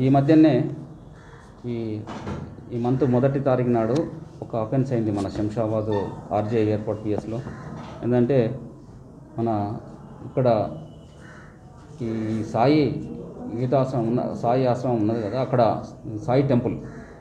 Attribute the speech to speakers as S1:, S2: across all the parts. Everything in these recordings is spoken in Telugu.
S1: ఈ మధ్యనే ఈ ఈ మంత్ మొదటి తారీఖు నాడు ఒక అఫెన్స్ అయింది మన శంషాబాద్ ఆర్జే ఎయిర్పోర్ట్ పిఎస్లో ఏంటంటే మన ఇక్కడ ఈ సాయి గీతాశ్రమం ఉన్న సాయి ఆశ్రమం ఉన్నది కదా అక్కడ సాయి టెంపుల్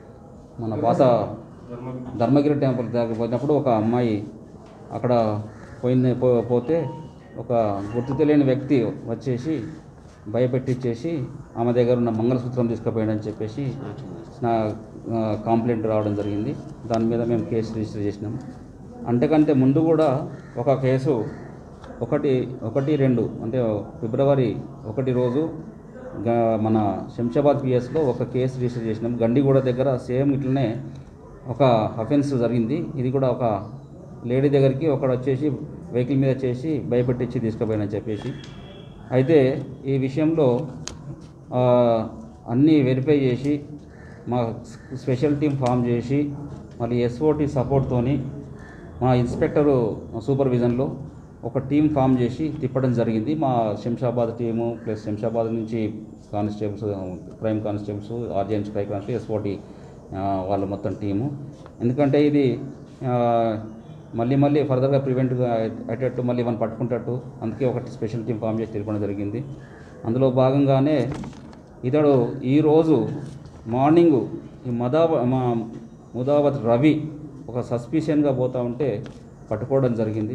S1: మన పాత ధర్మగిరి టెంపుల్ దగ్గర పోయినప్పుడు ఒక అమ్మాయి అక్కడ పోయింది పో- పోతే ఒక గుర్తు తెలియని వ్యక్తి వచ్చేసి భయపెట్టించేసి ఆమె దగ్గర ఉన్న మంగళసూత్రం తీసుకుపోయాడని చెప్పేసి నా ఆ, కంప్లైంట్ రావడం జరిగింది దాని మీద మేము కేసు రిజిస్టర్ చేసినాం అంతకంటే ముందు కూడా ఒక కేసు ఒకటి ఒకటి రెండు అంటే ఫిబ్రవరి ఒకటి రోజు గా- మన శంషాబాద్ పిఎస్లో ఒక కేసు రిజిస్టర్ చేసినాం గండిగూడ దగ్గర సేమ్ ఇట్లనే ఒక అఫెన్స్ జరిగింది ఇది కూడా ఒక లేడీ దగ్గరికి ఒకడు వచ్చేసి వెహికల్ మీద చేసి భయపెట్టించి తీసుకుపోయానని చెప్పేసి అయితే ఈ విషయంలో ఆ, అన్నీ వెరిఫై చేసి మా స్పెషల్ టీం ఫామ్ చేసి మళ్ళీ ఎస్ఓటి సపోర్ట్తోని మా ఇన్స్పెక్టరు సూపర్విజన్లో ఒక టీం ఫామ్ చేసి తిప్పడం జరిగింది మా శంషాబాద్ టీము ప్లస్ శంషాబాద్ నుంచి constables crime constables RGN strike constable SOT వాళ్ళ మొత్తం టీము ఎందుకంటే ఇది ఆ, మళ్ళీ మళ్ళీ ఫర్దర్గా ప్రివెంట్ అయ్యేటట్టు మళ్ళీ మనం పట్టుకుంటట్టు అందుకే ఒకటి స్పెషల్ టీం ఫామ్ చేసి తిరగడం జరిగింది అందులో భాగంగానే ఇతడు ఈరోజు మార్నింగ్ ఈ మదావ మా ముదావత్ రవి ఒక సస్పిషన్గా పోతా ఉంటే పట్టుకోవడం జరిగింది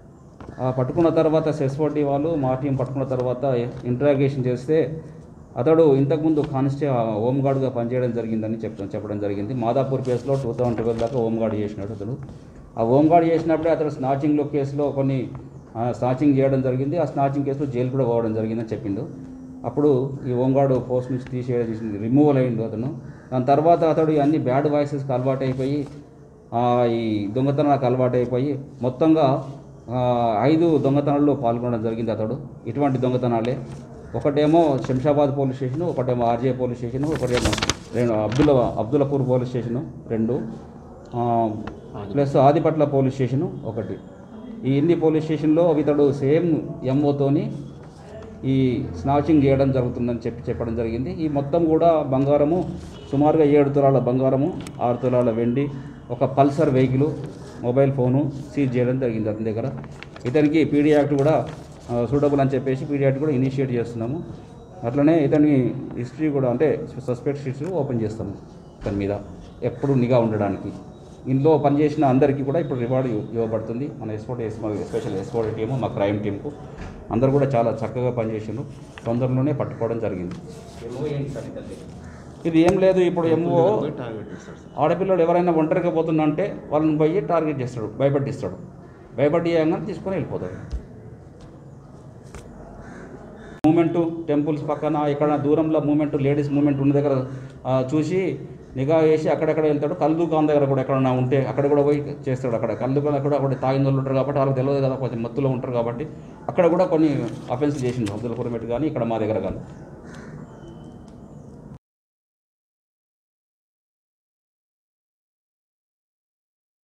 S1: ఆ పట్టుకున్న తర్వాత సెస్ఓటి వాళ్ళు మా టీం పట్టుకున్న తర్వాత ఇంట్రాగేషన్ చేస్తే అతడు ఇంతకుముందు కానిస్టే హోంగార్డ్గా పనిచేయడం జరిగిందని చెప్పడం చెప్పడం జరిగింది మాదాపూర్ కేసులో టూ థౌసండ్ ట్వెల్వ్ దాకా హోంగార్డ్ చేసినాడు అతడు ఆ హోంగార్డ్ చేసినప్పుడే అతడు స్నాచింగ్లో కేసులో కొన్ని ఆ, స్నాచింగ్ చేయడం జరిగింది ఆ స్నాచింగ్ కేసులో జైలు కూడా పోవడం జరిగిందని చెప్పిండు అప్పుడు ఈ హోంగార్డు పోస్ట్ నుంచి తీసేయడం చేసింది రిమూవల్ అయ్యిండు అతను దాని తర్వాత అతడు అన్ని బ్యాడ్ వాయిసెస్కి అలవాటు అయిపోయి ఆ, ఈ దొంగతనాలకు అలవాటు అయిపోయి మొత్తంగా ఆ, ఐదు దొంగతనాల్లో పాల్గొనడం జరిగింది అతడు ఇటువంటి దొంగతనాలే ఒకటేమో శంషాబాద్ పోలీస్ స్టేషను ఒకటేమో ఆర్జే పోలీస్ స్టేషను ఒకటేమో రెండు అబ్దుల్ అబ్దుల్లాపూర్ పోలీస్ స్టేషను రెండు ఆ, ప్లస్ ఆదిపట్ల పోలీస్ స్టేషను ఒకటి ఈ ఇన్ని పోలీస్ స్టేషన్లో ఇతడు సేమ్ ఎంఓతోని ఈ స్నాచింగ్ చేయడం జరుగుతుందని చెప్పి చెప్పడం జరిగింది ఈ మొత్తం కూడా బంగారము సుమారుగా ఏడు తులాల బంగారము ఆరు తులాల వెండి ఒక Pulsar vehicle mobile phone seize చేయడం జరిగింది అతని దగ్గర ఇతనికి పీడీ యాక్ట్ కూడా సూటబుల్ అని చెప్పేసి పీడీ యాక్ట్ కూడా ఇనిషియేట్ చేస్తున్నాము అట్లనే ఇతని హిస్టరీ కూడా అంటే సస్పెక్ట్ హిస్టరీ ఓపెన్ చేస్తాము ఇతని మీద ఎప్పుడు నిఘా ఉండడానికి ఇందులో పనిచేసిన అందరికీ కూడా ఇప్పుడు రివార్డు ఇవ్వ- ఇవ్వబడుతుంది మన ఎస్పోర్ట్ ఎస్పెషల్ ఎస్పోర్ట్ టీము మా క్రైమ్ టీంకు అందరూ కూడా చాలా చక్కగా పనిచేసిండ్రు తొందరలోనే పట్టుకోవడం జరిగింది ఇది ఏం లేదు ఇప్పుడు ఎంఓ ఆడపిల్లలు ఎవరైనా ఒంటరిగా పోతున్నా అంటే వాళ్ళని పోయి టార్గెట్ చేస్తాడు భయపట్టిస్తాడు భయపట్టియంగానే తీసుకొని వెళ్ళిపోతాడు మూమెంట్ టెంపుల్స్ పక్కన ఇక్కడ దూరంలో మూమెంట్ లేడీస్ మూమెంట్ ఉన్న దగ్గర ఆ, చూసి నిఘా వేసి అక్కడెక్కడ వెళ్తాడు కళ్ళు దుకాణం దగ్గర కూడా ఎక్కడన్నా ఉంటే అక్కడ కూడా పోయి చేస్తాడు అక్కడ కళ్ళు దుకాణం కూడా అక్కడ తాగిన వాళ్ళు ఉంటారు కాబట్టి వాళ్ళకి తెలియదు కదా కొంచెం మత్తులో ఉంటారు కాబట్టి అక్కడ కూడా కొన్ని అఫెన్స్ చేసిండు అబ్దుల్ పురమెట్ కానీ ఇక్కడ మా దగ్గర కానీ